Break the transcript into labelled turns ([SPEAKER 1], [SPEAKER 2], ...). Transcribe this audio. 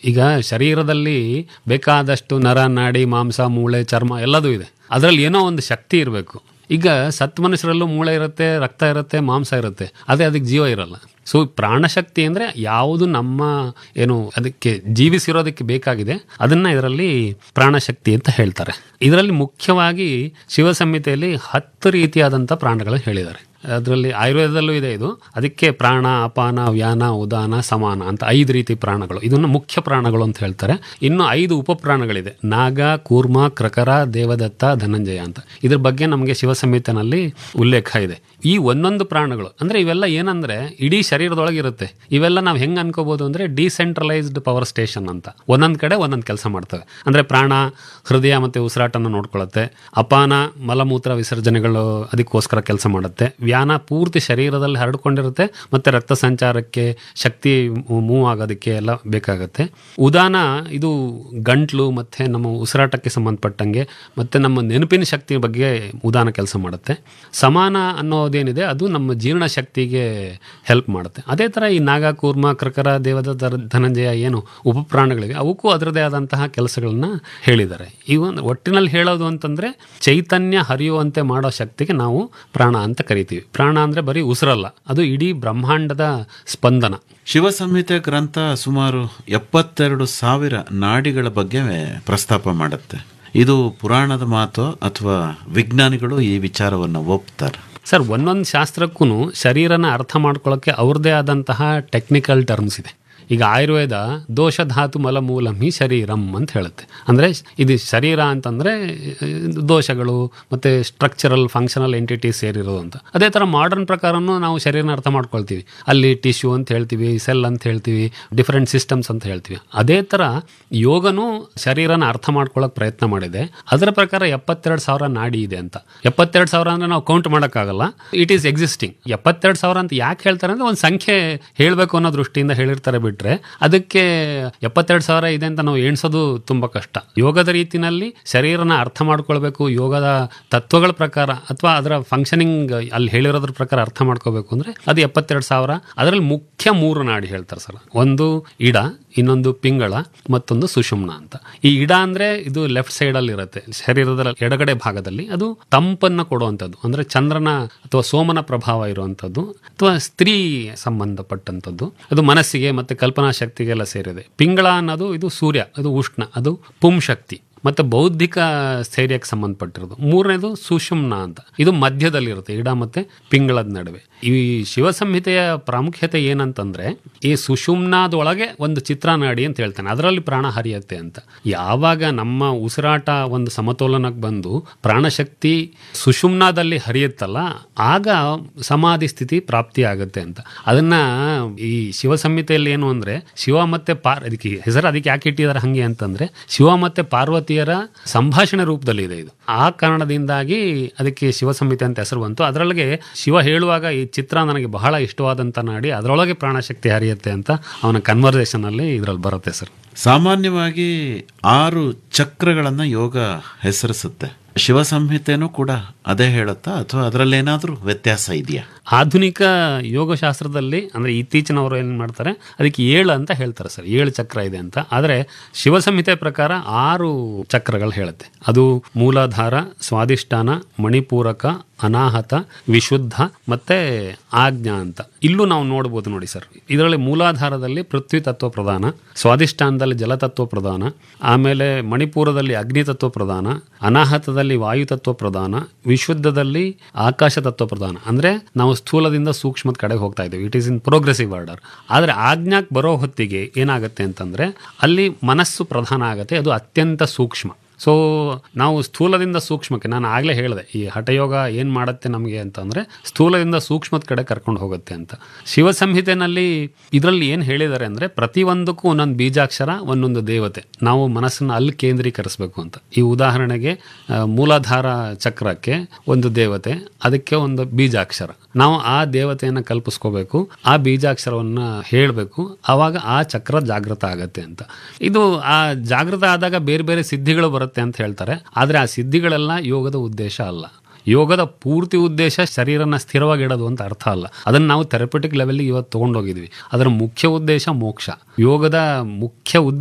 [SPEAKER 1] ಈಗ ಶರೀರದಲ್ಲಿ ಬೇಕಾದಷ್ಟು ನರ ನಾಡಿ ಮಾಂಸ ಮೂಳೆ ಚರ್ಮ ಎಲ್ಲದೂ ಇದೆ ಅದರಲ್ಲಿ ಏನೋ ಒಂದು ಶಕ್ತಿ ಇರಬೇಕು ಈಗ ಸತ್ ಮನುಷ್ಯರಲ್ಲೂ ಮೂಳೆ ಇರುತ್ತೆ ರಕ್ತ ಇರುತ್ತೆ ಮಾಂಸ ಇರುತ್ತೆ ಅದೇ ಅದಕ್ಕೆ ಜೀವ ಇರಲ್ಲ ಸೊ ಪ್ರಾಣಶಕ್ತಿ ಅಂದರೆ ಯಾವುದು ನಮ್ಮ ಏನು ಅದಕ್ಕೆ ಜೀವಿಸಿರೋದಕ್ಕೆ ಬೇಕಾಗಿದೆ ಅದನ್ನ ಇದರಲ್ಲಿ ಪ್ರಾಣಶಕ್ತಿ ಅಂತ ಹೇಳ್ತಾರೆ ಇದರಲ್ಲಿ ಮುಖ್ಯವಾಗಿ ಶಿವ ಸಂಹಿತೆಯಲ್ಲಿ ಹತ್ತು ರೀತಿಯಾದಂಥ ಪ್ರಾಣಗಳನ್ನು ಹೇಳಿದ್ದಾರೆ ಅದರಲ್ಲಿ ಆಯುರ್ವೇದದಲ್ಲೂ ಇದೆ ಇದು ಅದಕ್ಕೆ ಪ್ರಾಣ ಅಪಾನ ವ್ಯಾನ ಉದಾನ ಸಮಾನ ಅಂತ ಐದು ರೀತಿ ಪ್ರಾಣಗಳು ಇದನ್ನು ಮುಖ್ಯ ಪ್ರಾಣಗಳು ಅಂತ ಹೇಳ್ತಾರೆ ಇನ್ನು ಐದು ಉಪಪ್ರಾಣಗಳಿದೆ ನಾಗ ಕೂರ್ಮ ಕ್ರಕರ ದೇವದತ್ತ ಧನಂಜಯ ಅಂತ ಇದ್ರ ಬಗ್ಗೆ ನಮಗೆ ಶಿವ ಸಂಹಿತೆನಲ್ಲಿ ಉಲ್ಲೇಖ ಇದೆ ಈ ಒಂದೊಂದು ಪ್ರಾಣಗಳು ಅಂದ್ರೆ ಇವೆಲ್ಲ ಏನಂದ್ರೆ ಇಡೀ ಶರೀರದೊಳಗೆ ಇರುತ್ತೆ ಇವೆಲ್ಲ ನಾವು ಹೆಂಗ್ ಅನ್ಕೋಬಹುದು ಅಂದ್ರೆ ಡಿಸೆಂಟ್ರಲೈಸ್ಡ್ ಪವರ್ ಸ್ಟೇಷನ್ ಅಂತ ಒಂದೊಂದ್ ಕಡೆ ಒಂದೊಂದು ಕೆಲಸ ಮಾಡ್ತವೆ ಅಂದ್ರೆ ಪ್ರಾಣ ಹೃದಯ ಮತ್ತೆ ಉಸಿರಾಟನ ನೋಡ್ಕೊಳ್ಳುತ್ತೆ ಅಪಾನ ಮಲಮೂತ್ರ ವಿಸರ್ಜನೆಗಳು ಅದಕ್ಕೋಸ್ಕರ ಕೆಲಸ ಮಾಡುತ್ತೆ ವ್ಯಾನ ಪೂರ್ತಿ ಶರೀರದಲ್ಲಿ ಹರಡ್ಕೊಂಡಿರುತ್ತೆ ಮತ್ತೆ ರಕ್ತ ಸಂಚಾರಕ್ಕೆ ಶಕ್ತಿ ಮೂವ್ ಆಗೋದಕ್ಕೆ ಎಲ್ಲ ಬೇಕಾಗತ್ತೆ ಉದಾನ ಇದು ಗಂಟ್ಲು ಮತ್ತೆ ನಮ್ಮ ಉಸಿರಾಟಕ್ಕೆ ಸಂಬಂಧಪಟ್ಟಂಗೆ ಮತ್ತೆ ನಮ್ಮ ನೆನಪಿನ ಶಕ್ತಿ ಬಗ್ಗೆ ಉದಾನ ಕೆಲಸ ಮಾಡುತ್ತೆ ಸಮಾನ ಅನ್ನೋದೇನಿದೆ ಅದು ನಮ್ಮ ಜೀರ್ಣ ಶಕ್ತಿಗೆ ಹೆಲ್ಪ್ ಮಾಡುತ್ತೆ ಅದೇ ಥರ ಈ ನಾಗ ಕೂರ್ಮ ಕ್ರಕರ ದೇವದ ಧರ- ಧನಂಜಯ ಏನು ಉಪಪ್ರಾಣಗಳಿವೆ ಅವಕ್ಕೂ ಅದರದೇ ಆದಂತಹ ಕೆಲಸಗಳನ್ನ ಹೇಳಿದ್ದಾರೆ ಈ ಒಂದು ಒಟ್ಟಿನಲ್ಲಿ ಹೇಳೋದು ಅಂತಂದ್ರೆ ಚೈತನ್ಯ ಹರಿಯುವಂತೆ ಮಾಡೋ ಶಕ್ತಿಗೆ ನಾವು ಪ್ರಾಣ ಅಂತ ಕರಿತೀವಿ ಪ್ರಾಣ ಅಂದ್ರೆ ಬರೀ ಉಸಿರಲ್ಲ ಅದು ಇಡೀ ಬ್ರಹ್ಮಾಂಡದ ಸ್ಪಂದನ
[SPEAKER 2] ಶಿವ ಸಂಹಿತೆ ಗ್ರಂಥ ಸುಮಾರು ಎಪ್ಪತ್ತೆರಡು ಸಾವಿರ ನಾಡಿಗಳ ಬಗ್ಗೆ ಪ್ರಸ್ತಾಪ ಮಾಡುತ್ತೆ ಇದು ಪುರಾಣದ ಮಾತು ಅಥವಾ ವಿಜ್ಞಾನಿಗಳು ಈ ವಿಚಾರವನ್ನು ಒಪ್ತಾರೆ
[SPEAKER 1] ಸರ್ ಒಂದೊಂದು ಶಾಸ್ತ್ರಕ್ಕೂ ಶರೀರನ ಅರ್ಥ ಮಾಡ್ಕೊಳ್ಳೋಕ್ಕೆ ಅವ್ರದ್ದೇ ಆದಂತಹ ಟೆಕ್ನಿಕಲ್ ಟರ್ಮ್ಸ್ ಇದೆ ಈಗ ಆಯುರ್ವೇದ ದೋಷ ಧಾತು ಮಲ ಮೂಲಂ ಹಿ ಶರೀರಂ ಅಂತ ಹೇಳುತ್ತೆ ಅಂದರೆ ಇದು ಶರೀರ ಅಂತಂದರೆ ದೋಷಗಳು ಮತ್ತು ಸ್ಟ್ರಕ್ಚರಲ್ ಫಂಕ್ಷನಲ್ ಎಂಟಿಟಿ ಸೇರಿರೋದು ಅಂತ ಅದೇ ಥರ ಮಾಡರ್ನ್ ಪ್ರಕಾರನೂ ನಾವು ಶರೀರನ ಅರ್ಥ ಮಾಡ್ಕೊಳ್ತೀವಿ ಅಲ್ಲಿ ಟಿಶ್ಯೂ ಅಂತ ಹೇಳ್ತೀವಿ ಸೆಲ್ ಅಂತ ಹೇಳ್ತೀವಿ ಡಿಫರೆಂಟ್ ಸಿಸ್ಟಮ್ಸ್ ಅಂತ ಹೇಳ್ತೀವಿ ಅದೇ ಥರ ಯೋಗನೂ ಶರೀರನ ಅರ್ಥ ಮಾಡ್ಕೊಳ್ಳೋಕೆ ಪ್ರಯತ್ನ ಮಾಡಿದೆ ಅದರ ಪ್ರಕಾರ ಎಪ್ಪತ್ತೆರಡು ಸಾವಿರ ನಾಡಿ ಇದೆ ಅಂತ ಎಪ್ಪತ್ತೆರಡು ಸಾವಿರ ಅಂದ್ರೆ ನಾವು ಕೌಂಟ್ ಮಾಡೋಕ್ಕಾಗಲ್ಲ ಇಟ್ ಈಸ್ ಎಕ್ಸಿಸ್ಟಿಂಗ್ ಎಪ್ಪತ್ತೆರಡು ಸಾವಿರ ಅಂತ ಯಾಕೆ ಹೇಳ್ತಾರೆ ಅಂದ್ರೆ ಒಂದು ಸಂಖ್ಯೆ ಹೇಳಬೇಕು ಅನ್ನೋ ದೃಷ್ಟಿಯಿಂದ ಹೇಳಿರ್ತಾರೆ ಬಿಟ್ರೆ ಅದಕ್ಕೆ ಎಪ್ಪತ್ತೆರಡು ಸಾವಿರ ಇದೆ ಅಂತ ನಾವು ಎಣಿಸೋದು ತುಂಬಾ ಕಷ್ಟ ಯೋಗದ ರೀತಿನಲ್ಲಿ ಶರೀರನ ಅರ್ಥ ಮಾಡ್ಕೊಳ್ಬೇಕು ಯೋಗದ ತತ್ವಗಳ ಪ್ರಕಾರ ಅಥವಾ ಅದರ ಫಂಕ್ಷನಿಂಗ್ ಅಲ್ಲಿ ಹೇಳಿರೋದ್ರ ಪ್ರಕಾರ ಅರ್ಥ ಮಾಡ್ಕೋಬೇಕು ಅಂದ್ರೆ ಅದು ಎಪ್ಪತ್ತೆರಡು ಸಾವಿರ ಅದರಲ್ಲಿ ಮುಖ್ಯ ಮೂರು ನಾಡಿ ಹೇಳ್ತಾರೆ ಸರ್ ಒಂದು ಇಡ ಇನ್ನೊಂದು ಪಿಂಗಳ ಮತ್ತೊಂದು ಸುಷುಮ್ನ ಅಂತ ಈ ಇಡ ಅಂದ್ರೆ ಇದು ಲೆಫ್ಟ್ ಸೈಡ್ ಅಲ್ಲಿ ಇರುತ್ತೆ ಶರೀರದ ಎಡಗಡೆ ಭಾಗದಲ್ಲಿ ಅದು ತಂಪನ್ನ ಕೊಡುವಂಥದ್ದು ಅಂದ್ರೆ ಚಂದ್ರನ ಅಥವಾ ಸೋಮನ ಪ್ರಭಾವ ಇರುವಂಥದ್ದು ಅಥವಾ ಸ್ತ್ರೀ ಸಂಬಂಧಪಟ್ಟಂಥದ್ದು ಅದು ಮನಸ್ಸಿಗೆ ಮತ್ತೆ ಕಲ್ಪನಾ ಶಕ್ತಿಗೆಲ್ಲ ಸೇರಿದೆ ಪಿಂಗಳ ಅನ್ನೋದು ಇದು ಸೂರ್ಯ ಅದು ಉಷ್ಣ ಅದು ಪುಂ ಶಕ್ತಿ ಮತ್ತೆ ಬೌದ್ಧಿಕ ಸ್ಥೈರ್ಯಕ್ಕೆ ಸಂಬಂಧಪಟ್ಟಿರೋದು ಮೂರನೇದು ಸುಷುಮ್ನ ಅಂತ ಇದು ಮಧ್ಯದಲ್ಲಿರುತ್ತೆ ಇಡ ಮತ್ತೆ ಪಿಂಗಳದ ನಡುವೆ ಈ ಶಿವ ಸಂಹಿತೆಯ ಪ್ರಾಮುಖ್ಯತೆ ಏನಂತಂದ್ರೆ ಈ ಸುಷುಮ್ನಾದೊಳಗೆ ಒಂದು ಚಿತ್ರನಾಡಿ ಅಂತ ಹೇಳ್ತಾನೆ ಅದರಲ್ಲಿ ಪ್ರಾಣ ಹರಿಯತ್ತೆ ಅಂತ ಯಾವಾಗ ನಮ್ಮ ಉಸಿರಾಟ ಒಂದು ಸಮತೋಲನಕ್ಕೆ ಬಂದು ಪ್ರಾಣಶಕ್ತಿ ಸುಷುಮ್ನಾದಲ್ಲಿ ಹರಿಯುತ್ತಲ್ಲ ಆಗ ಸಮಾಧಿ ಸ್ಥಿತಿ ಪ್ರಾಪ್ತಿ ಆಗುತ್ತೆ ಅಂತ ಅದನ್ನ ಈ ಶಿವ ಸಂಹಿತೆಯಲ್ಲಿ ಏನು ಅಂದ್ರೆ ಶಿವ ಮತ್ತೆ ಪಾರ್ ಅದಕ್ಕೆ ಹೆಸರು ಅದಕ್ಕೆ ಯಾಕೆ ಇಟ್ಟಿದ್ದಾರೆ ಹಂಗೆ ಅಂತಂದ್ರೆ ಶಿವ ಮತ್ತೆ ಪಾರ್ವತಿಯರ ಸಂಭಾಷಣೆ ರೂಪದಲ್ಲಿ ಇದೆ ಇದು ಆ ಕಾರಣದಿಂದಾಗಿ ಅದಕ್ಕೆ ಶಿವ ಸಂಹಿತೆ ಅಂತ ಹೆಸರು ಬಂತು ಅದರೊಳಗೆ ಶಿವ ಹೇಳುವಾಗ ಈ ಚಿತ್ರ ನನಗೆ ಬಹಳ ಇಷ್ಟವಾದಂತ ನಾಡಿ ಅದರೊಳಗೆ ಪ್ರಾಣಶಕ್ತಿ ಹರಿಯುತ್ತೆ ಅಂತ ಅವನ ಕನ್ವರ್ಸೇಷನ್ ಅಲ್ಲಿ ಇದ್ರಲ್ಲಿ ಬರುತ್ತೆ ಸರ್
[SPEAKER 2] ಸಾಮಾನ್ಯವಾಗಿ ಆರು ಚಕ್ರಗಳನ್ನ ಯೋಗ ಹೆಸರಿಸುತ್ತೆ ಶಿವ ಸಂಹಿತೆನೂ ಕೂಡ ಅದೇ ಹೇಳುತ್ತಾ ಅಥವಾ ಅದರಲ್ಲೇನಾದ್ರೂ ವ್ಯತ್ಯಾಸ ಇದೆಯಾ
[SPEAKER 1] ಆಧುನಿಕ ಯೋಗಶಾಸ್ತ್ರದಲ್ಲಿ ಅಂದ್ರೆ ಇತ್ತೀಚಿನವರು ಏನ್ ಮಾಡ್ತಾರೆ ಅದಕ್ಕೆ ಏಳು ಅಂತ ಹೇಳ್ತಾರೆ ಸರ್ ಏಳು ಚಕ್ರ ಇದೆ ಅಂತ ಆದರೆ ಶಿವ ಸಂಹಿತೆ ಪ್ರಕಾರ ಆರು ಚಕ್ರಗಳು ಹೇಳುತ್ತೆ ಅದು ಮೂಲಾಧಾರ ಸ್ವಾದಿಷ್ಠಾನ ಮಣಿಪೂರಕ ಅನಾಹತ ವಿಶುದ್ಧ ಮತ್ತೆ ಆಜ್ಞಾ ಅಂತ ಇಲ್ಲೂ ನಾವು ನೋಡ್ಬೋದು ನೋಡಿ ಸರ್ ಇದರಲ್ಲಿ ಮೂಲಾಧಾರದಲ್ಲಿ ಪೃಥ್ವಿ ತತ್ವ ಪ್ರಧಾನ ಸ್ವಾದಿಷ್ಠಾನದಲ್ಲಿ ಜಲತತ್ವ ಪ್ರಧಾನ ಆಮೇಲೆ ಮಣಿಪೂರದಲ್ಲಿ ಅಗ್ನಿ ತತ್ವ ಪ್ರಧಾನ ಅನಾಹತದಲ್ಲಿ ವಾಯು ತತ್ವ ಪ್ರಧಾನ ವಿಶುದ್ಧದಲ್ಲಿ ಆಕಾಶ ತತ್ವ ಪ್ರಧಾನ ಅಂದ್ರೆ ನಾವು ಸ್ಥೂಲದಿಂದ ಸೂಕ್ಷ್ಮದ ಕಡೆಗೆ ಹೋಗ್ತಾ ಇದ್ದೀವಿ it is in progressive order ಆದರೆ ಆಜ್ಞಾಕ್ ಬರೋ ಹೊತ್ತಿಗೆ ಏನಾಗುತ್ತೆ ಅಂತಂದ್ರೆ ಅಲ್ಲಿ ಮನಸ್ಸು ಪ್ರಧಾನ ಆಗುತ್ತೆ ಅದು ಅತ್ಯಂತ ಸೂಕ್ಷ್ಮ ಸೊ ನಾವು ಸ್ಥೂಲದಿಂದ ಸೂಕ್ಷ್ಮಕ್ಕೆ ನಾನು ಆಗಲೇ ಹೇಳಿದೆ ಈ ಹಠಯೋಗ ಏನು ಮಾಡುತ್ತೆ ನಮಗೆ ಅಂತಂದರೆ ಸ್ಥೂಲದಿಂದ ಸೂಕ್ಷ್ಮದ ಕಡೆ ಕರ್ಕೊಂಡು ಹೋಗುತ್ತೆ ಅಂತ ಶಿವ ಸಂಹಿತೆನಲ್ಲಿ ಇದರಲ್ಲಿ ಏನು ಹೇಳಿದ್ದಾರೆ ಅಂದರೆ ಪ್ರತಿಯೊಂದಕ್ಕೂ ಒಂದೊಂದು ಬೀಜಾಕ್ಷರ ಒಂದೊಂದು ದೇವತೆ ನಾವು ಮನಸ್ಸನ್ನು ಅಲ್ಲಿ ಕೇಂದ್ರೀಕರಿಸಬೇಕು ಅಂತ ಈ ಉದಾಹರಣೆಗೆ ಆ, ಮೂಲಾಧಾರ ಚಕ್ರಕ್ಕೆ ಒಂದು ದೇವತೆ ಅದಕ್ಕೆ ಒಂದು ಬೀಜಾಕ್ಷರ ನಾವು ಆ ದೇವತೆಯನ್ನು ಕಲ್ಪಿಸ್ಕೋಬೇಕು ಆ ಬೀಜಾಕ್ಷರವನ್ನು ಹೇಳಬೇಕು ಆವಾಗ ಆ ಚಕ್ರ ಜಾಗೃತ ಆಗತ್ತೆ ಅಂತ ಇದು ಆ ಜಾಗೃತ ಆದಾಗ ಬೇರೆ ಬೇರೆ ಸಿದ್ಧಿಗಳು ಬರುತ್ತೆ ಅಂತ ಹೇಳ್ತಾರೆ ಆದರೆ ಆ ಸಿದ್ಧಿಗಳೆಲ್ಲ ಯೋಗದ ಉದ್ದೇಶ ಅಲ್ಲ ಯೋಗದ ಪೂರ್ತಿ ಉದ್ದೇಶ ಶರೀರನ ಸ್ಥಿರವಾಗಿ ಇಡೋದು ಅಂತ ಅರ್ಥ ಅಲ್ಲ ಅದನ್ನು ನಾವು ಥೆರಪಟಿಕ್ ಲೆವೆಲ್ಗೆ ಇವತ್ತು ತೊಗೊಂಡೋಗಿದ್ವಿ ಅದರ ಮುಖ್ಯ ಉದ್ದೇಶ ಮೋಕ್ಷ ಯೋಗದ ಮುಖ್ಯ ಉದ್ದೇಶ